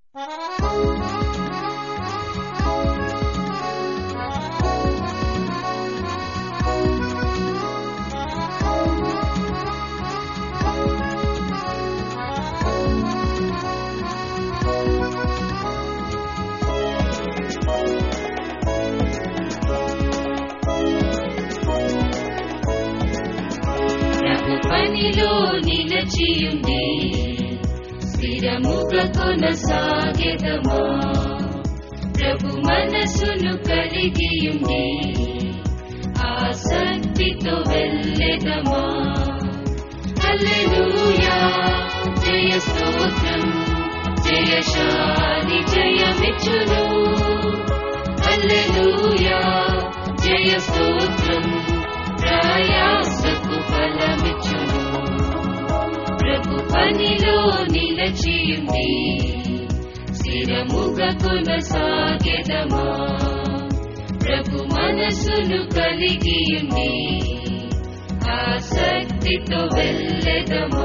ప్రభు పనిలో నిలచియుండి స్థిరముగా కొనసాగెదమా ప్రభు మనసును కలిగియుండి ఆసక్తితో వెళ్ళెదమా హల్లెలూయా జయ స్తోత్రం జయశాలి జయమిచ్చును హల్లెలూయా జయ స్తోత్రం ప్రయాసకు ఫలమిచ్చును ప్రభు పనిలో నిలచియుండి స్థిరముగా కొనసాగెదమా ప్రభు మనసును కలిగియుండి ఆసక్తితో వెళ్ళెదమా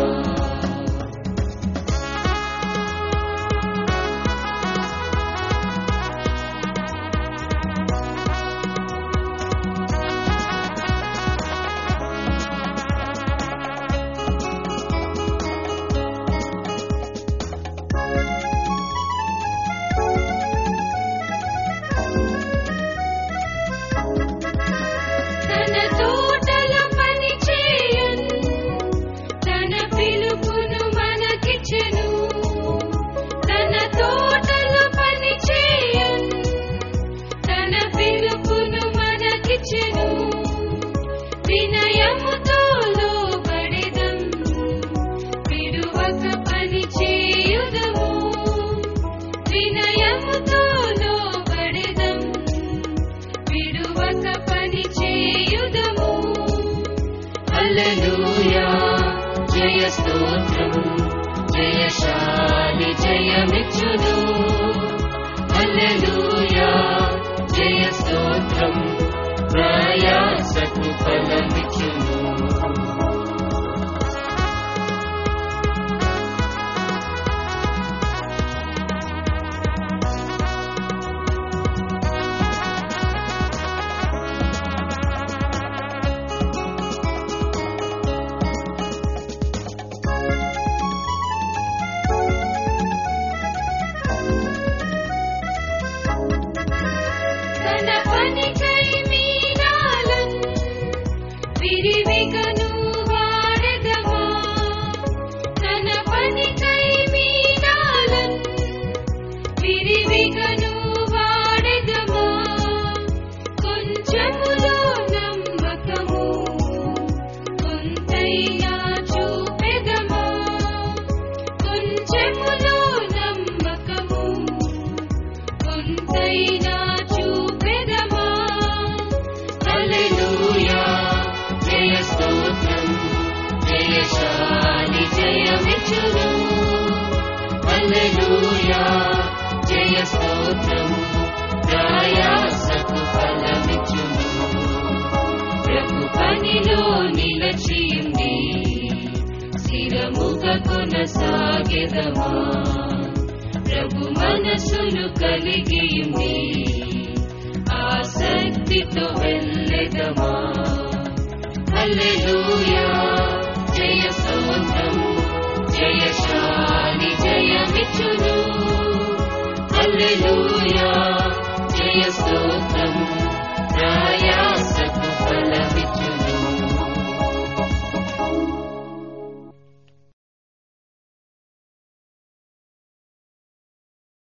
తన తోటలో పని చేయన్ తన పిలుపును మనకిచ్చెను తన తోటలో పని చేయన్ తన పిలుపును మనకిచ్చెను వినయముతో లోబడెదం విడువక పని చేయుదము వినయముతో లోబడెదం విడువక పని చేయుదము హల్లెలూయా జయ స్తోత్రం జయశాలి జయమిచ్చును హల్లెలూయా జయ స్తోత్రం ప్రయాసకు ఫలమిచ్చును తన పనికై మీనాలన్ విరివిగను వాడెదమా తన పనికై మీనాలన్ విరివిగను వాడెదమా కొంచెములో నమ్మకము కొంతైనా చూపెదమా కొంచెములో నమ్మకము కొంతైనా చూపెదమా హల్లెలూయా జయ స్తోత్రం జయశాలి జయమిచ్చును హల్లెలూయా జయ స్తోత్రం ప్రయాసకు ఫలమిచ్చును ప్రభు పనిలో నిలచియుండి స్థిరముగా కొనసాగెదమా ప్రభు మనసును కలిగియుండి ఆసక్తితో వెళ్ళెదమా హల్లెలూయా జయ స్తోత్రం జయశాలి జయమిచ్చును హల్లెలూయా